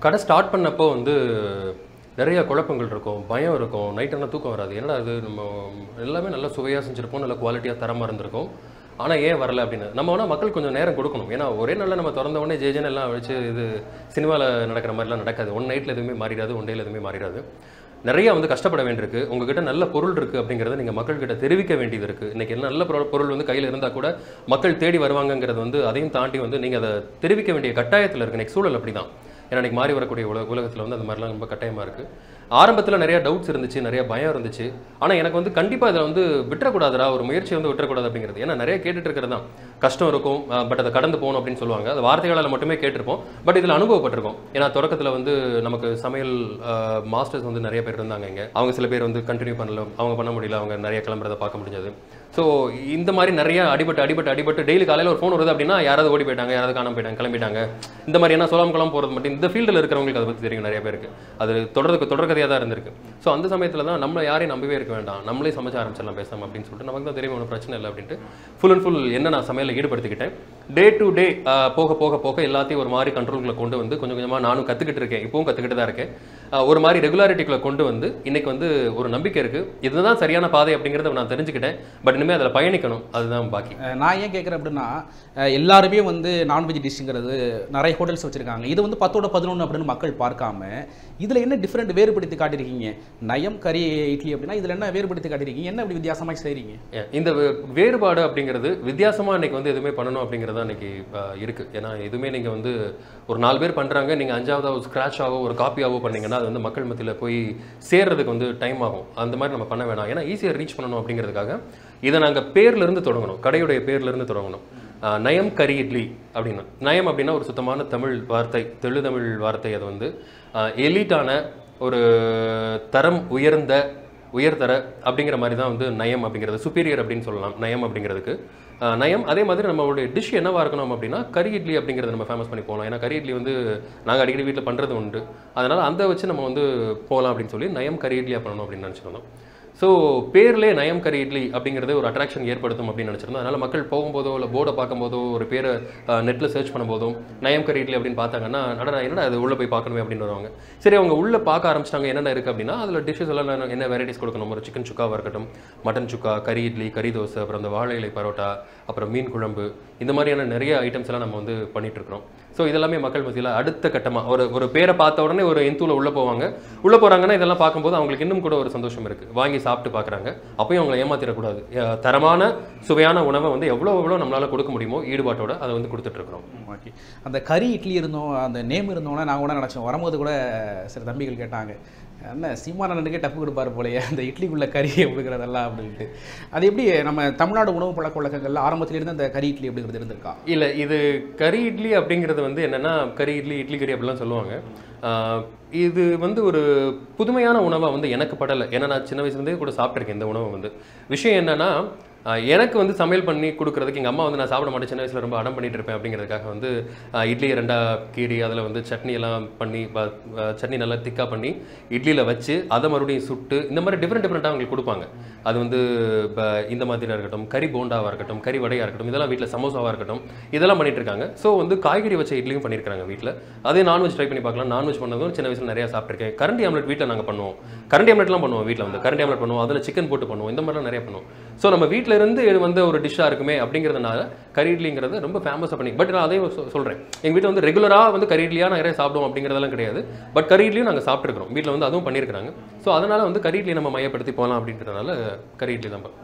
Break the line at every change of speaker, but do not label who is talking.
கடை ஸ்டார்ட் பண்ணப்போ வந்து நிறைய குழப்பங்கள் இருக்கும் பயம் இருக்கும் நைட் ஆனால் தூக்கம் வராது என்னடா அது நம்ம எல்லாமே நல்லா சுவையாக செஞ்சுருப்போம் நல்ல குவாலிட்டியாக தரமாக இருந்திருக்கும் ஆனால் ஏன் வரல அப்படின்னு நம்ம வேணால் மக்கள் கொஞ்சம் நேரம் கொடுக்கணும் ஏன்னா ஒரே நாளில் நம்ம திறந்த உடனே ஜேஜன் எல்லாம் வச்சு இது சினிமாவில் நடக்கிற மாதிரிலாம் நடக்காது ஒன் நைட்டில் எதுவுமே மாறிடாது ஒன் டேல எதுவுமே மாறிடாது நிறைய வந்து கஷ்டப்பட வேண்டியிருக்கு உங்ககிட்ட நல்ல பொருள் இருக்குது அப்படிங்கிறத நீங்கள் மக்கள்கிட்ட தெரிவிக்க வேண்டியது இருக்குது இன்றைக்கி நல்ல பொருள் பொருள் வந்து கையில் இருந்தால் கூட மக்கள் தேடி வருவாங்கங்கிறது வந்து அதையும் தாண்டி வந்து நீங்கள் அதை தெரிவிக்க வேண்டிய கட்டாயத்தில் இருக்கு நெக்ஸ்ட் சூழல் அப்படி தான் ஏன்னா இன்னைக்கு மாறி வரக்கூடிய உலக உலகத்தில் வந்து அந்த மாதிரிலாம் ரொம்ப கட்டாயமாக இருக்குது ஆரம்பத்தில் நிறைய டவுட்ஸ் இருந்துச்சு நிறைய பயம் இருந்துச்சு ஆனால் எனக்கு வந்து கண்டிப்பாக இதில் வந்து விட்டுறக்கூடாதுடா ஒரு முயற்சியை வந்து விட்டுறக்கூடாது அப்படிங்கிறது ஏன்னா நிறைய கேட்டுட்டு இருக்கிறது தான் கஷ்டம் இருக்கும் பட் அதை கடந்து போகணும் அப்படின்னு சொல்லுவாங்க அது வார்த்தைகளால் மட்டுமே கேட்டிருப்போம் பட் இதில் அனுபவப்பட்டிருக்கோம் ஏன்னா தொடக்கத்தில் வந்து நமக்கு சமையல் மாஸ்டர்ஸ் வந்து நிறைய பேர் இருந்தாங்க இங்கே அவங்க சில பேர் வந்து கண்டினியூ பண்ணல அவங்க பண்ண முடியல அவங்க நிறைய கிளம்புறதை பார்க்க முடிஞ்சது ஸோ இந்த மாதிரி நிறைய அடிபட்டு அடிபட்டு அடிபட்டு டெய்லி காலையில் ஒரு ஃபோன் வருது அப்படின்னா யாராவது ஓடி போயிட்டாங்க யாராவது காணாம போயிட்டாங்க கிளம்பிட்டாங்க இந்த மாதிரி என்ன சொல்லாம கொள்ளாம போகிறது மட்டும் இந்த ஃபீல்டில் இருக்கிறவங்களுக்கு அதை பற்றி தெரியும் நிறைய பேருக்கு அது தொடர்றதுக்கு தொடர்கதையாக தான் இருந்திருக்கு ஸோ அந்த சமயத்தில் தான் நம்ம யாரையும் நம்பவே இருக்க வேண்டாம் நம்மளே சமைச்ச ஆரம்பிச்சிடலாம் பேசாம அப்படின்னு சொல்லிட்டு நமக்கு தான் தெரியும் ஒன்றும் பிரச்சனை இல்லை அப்படின்ட்டு ஃபுல் அண்ட் ஃபுல் என்ன நான் சமையலில் ஈடுபடுத்திக்கிட்டேன் டே டு டே போக போக போக எல்லாத்தையும் ஒரு மாதிரி கண்ட்ரோல்குள்ள கொண்டு வந்து கொஞ்சம் கொஞ்சமாக நானும் கற்றுக்கிட்டு இருக்கேன் இப்பவும் கற்றுக்கிட்டு தான் இருக்கேன் ஆஹ் ஒரு மாதிரி ரெகுலாரிட்டிக்குள்ள கொண்டு வந்து இன்னைக்கு வந்து ஒரு நம்பிக்கை இருக்கு இதுதான் சரியான பாதை அப்படிங்கிறத நான் தெரிஞ்சுக்கிட்டேன் பட் இனிமேல் அதில் பயணிக்கணும் அதுதான் பாக்கி
அஹ் நான் ஏன் கேட்குறேன் அப்படின்னா அஹ் எல்லாருமே வந்து நான்வெஜ் டிஷ்ங்கிறது நிறைய ஹோட்டல்ஸ் வச்சுருக்காங்க இது வந்து பத்தோட பதினொன்று அப்படின்னு மக்கள் பார்க்காம இதில் என்ன டிஃப்ரெண்ட் வேறுபடுத்தி காட்டியிருக்கீங்க நயம் கறி இட்லி அப்படின்னா இதில் என்ன வேறுபடுத்தி காட்டியிருக்கீங்க என்ன அப்படி வித்தியாசமாக செய்கிறீங்க
Yeah, இந்த வே- வேறுபாடு அப்படிங்கிறது வித்தியாசமா இன்னைக்கு வந்து எதுவுமே பண்ணணும் அப்படிங்கிறது தான் இன்னைக்கு ஆஹ், இருக்கு ஏன்னா எதுவுமே நீங்க வந்து ஒரு நாலு பேர் பண்றாங்க நீங்க அஞ்சாவதா ஒரு ஸ்கிராட்சாவோ ஒரு காப்பியாவோ பண்ணீங்கன்னா அது வந்து மக்கள் மத்தியில போய் சேர்றதுக்கு வந்து டைம் ஆகும் அந்த மாதிரி நம்ம பண்ண வேணாம் ஏன்னா ஈஸியாக ரீச் பண்ணணும் அப்படிங்கிறதுக்காக இதை நாங்க பேர்ல இருந்து தொடங்கணும் கடையுடைய பேர்ல இருந்து தொடங்கணும் ஆஹ், நயம் கறி இட்லி அப்படின்னு நயம் அப்படின்னா ஒரு சுத்தமான தமிழ் வார்த்தை தெள்ளு தமிழ் வார்த்தை அது வந்து எலிட்டான ஒரு தரம் உயர்ந்த உயர்தர அப்படிங்கிற மாதிரி தான் வந்து நயம் அப்படிங்கிறது சுப்பீரியர் அப்படின்னு சொல்லலாம் நயம் அப்படிங்கிறதுக்கு அஹ் நயம் அதே மாதிரி நம்மளுடைய டிஷ் என்னவா இருக்கணும் அப்படின்னா கறி இட்லி அப்படிங்கிறத நம்ம ஃபேமஸ் பண்ணி போகலாம் ஏன்னா கறி இட்லி வந்து நாங்கள் அடிக்கடி வீட்டில் பண்ணுறது உண்டு அதனால் அந்த வச்சு நம்ம வந்து போகலாம் அப்படின்னு சொல்லி நயம் கறி இட்லியாக பண்ணணும் அப்படின்னு நினச்சிருந்தோம் ஸோ பேர்லேயே நயம் கறி இட்லி அப்படிங்கிறது ஒரு அட்ராக்ஷன் ஏற்படுத்தும் அப்படின்னு நினச்சிருந்தோம் அதனால் மக்கள் போகும்போதோ இல்லை போர்டை பார்க்கும்போதோ ஒரு பேரை நெட்டில் சர்ச் பண்ணும்போதும் நயம் கறி இட்லி அப்படின்னு பார்த்தாங்கன்னா அடடா என்னடா அது உள்ளே போய் பார்க்கணுமே அப்படின்னு வருவாங்க சரி அவங்க உள்ளே பார்க்க ஆரம்பிச்சிட்டாங்க என்னென்ன இருக்குது அப்படின்னா அதில் டிஷ்ஷஸ் எல்லாம் என்ன- என்ன வெரைட்டிஸ் கொடுக்கணும் ஒரு சிக்கன் சுக்காவாக இருக்கட்டும் மட்டன் சுக்கா கறி இட்லி கறி தோசை அப்புறம் இந்த வாழை இலை பரோட்டா அப்புறம் மீன் குழம்பு இந்த மாதிரியான நிறைய ஐட்டம்ஸ் எல்லாம் நம்ம வந்து பண்ணிட்டு இருக்கிறோம் ஸோ இதெல்லாமே மக்கள் மத்தியில் அடுத்த கட்டமாக ஒரு ஒரு பேரை பார்த்த உடனே ஒரு எந்தூல உள்ளே போவாங்க உள்ளே போகிறாங்கன்னா இதெல்லாம் பார்க்கும்போது அவங்களுக்கு இன்னும் கூட ஒரு சந்தோஷம் இருக்குது வாங்கி சாப்பிட்டு பார்க்குறாங்க அப்பயும் அவங்களை ஏமாத்திடக்கூடாது அஹ் தரமான சுவையான உணவை வந்து எவ்வளோ எவ்வளோ நம்மளால் கொடுக்க முடியுமோ ஈடுபாட்டோட அதை வந்து கொடுத்துட்ருக்குறோம்
ஓகே அந்த கறி இட்லி இருந்தோம் அந்த நேம் இருந்தோன்னா நான் கூட நினச்சோம் வரும்போது கூட சில தம்பிகள் கேட்டாங்க என்ன சீமானனுக்கே டப்பு கொடுப்பாரு போலயே அந்த இட்லிக்குள்ள கறியை கொடுக்குறதெல்லாம் அப்படின்ட்டு அது எப்படி நம்ம தமிழ்நாடு உணவு பழக்க வழக்கங்கள்ல ஆரம்பத்திலிருந்து அந்த கறி இட்லி அப்படிங்கிறது இருந்திருக்கா
இல்லை இது கறி இட்லி அப்படிங்கிறது வந்து என்னன்னா கறி இட்லி இட்லி கறி அப்படிலாம் சொல்லுவாங்க ஆஹ் இது வந்து ஒரு புதுமையான உணவாக வந்து எனக்கு படலை ஏன்னா நான் சின்ன வயசுலேருந்தே கூட சாப்பிட்ருக்கேன் இந்த உணவை வந்து விஷயம் என்னன்னா ஆஹ் எனக்கு வந்து சமையல் பண்ணி கொடுக்குறதுக்கு எங்கள் அம்மா வந்து நான் சாப்பிட மாட்டேன் சின்ன வயசில் ரொம்ப அடம் பண்ணிட்டு இருப்பேன் அப்படிங்கிறதுக்காக வந்து ஆஹ் இட்லியை ரெண்டா கீறி அதில் வந்து சட்னி எல்லாம் பண்ணி ப- ஆஹ் சட்னி நல்லா திக்காக பண்ணி இட்லியில் வச்சு அதை மறுபடியும் சுட்டு இந்த மாதிரி டிஃப்ரெண்ட் டிஃப்ரெண்ட்டாக அவங்களுக்கு கொடுப்பாங்க அது வந்து இப்போ இந்த மாதிரியாக இருக்கட்டும் கறி போண்டாவாக இருக்கட்டும் கறி வடையாக இருக்கட்டும் இதெல்லாம் வீட்டில் சமோசாவாக இருக்கட்டும் இதெல்லாம் பண்ணிட்டு இருக்காங்க ஸோ வந்து காய்கறி வச்ச இட்லியும் பண்ணியிருக்காங்க வீட்டில் அதே நான்வெஜ் ட்ரை பண்ணி பார்க்கலாம் நான்வெஜ் பண்ணதும் சின்ன வயசில் நிறைய சாப்பிட்ருக்கேன் கரண்டி ஆம்லெட் வீட்டில் நாங்கள் பண்ணுவோம் கரண்டி ஆம்லெட்லாம் பண்ணுவோம் வீட்டில் வந்து கரண்டி ஆம்லெட் பண்ணுவோம் அதில் சிக்கன் போட்டு பண்ணுவோம் இந்த மாதிரிலாம் நிறைய பண்ணுவோம் ஸோ நம்ம வீட்டில் இருந்து இது வந்து ஒரு டிஷ்ஷாக இருக்குமே அப்படிங்கிறதுனால கறி இட்லிங்கிறது ரொம்ப ஃபேமஸாக பண்ணி பட் நான் அதையும் சொ- சொல்றேன் எங்கள் வீட்டில் வந்து ரெகுலராக வந்து கறி இட்லியாக நிறைய சாப்பிடுவோம் அப்படிங்கிறதெல்லாம் கிடையாது பட் கறி இட்லியும் நாங்கள் சாப்பிட்ருக்கிறோம் வீட்டில் வந்து அதுவும் பண்ணியிருக்காங்க ஸோ அதனால வந்து கறி இட்லி நம்ம மையப்படுத்தி போகலாம் அப்படின்றதுனால கறி இட்லி தான்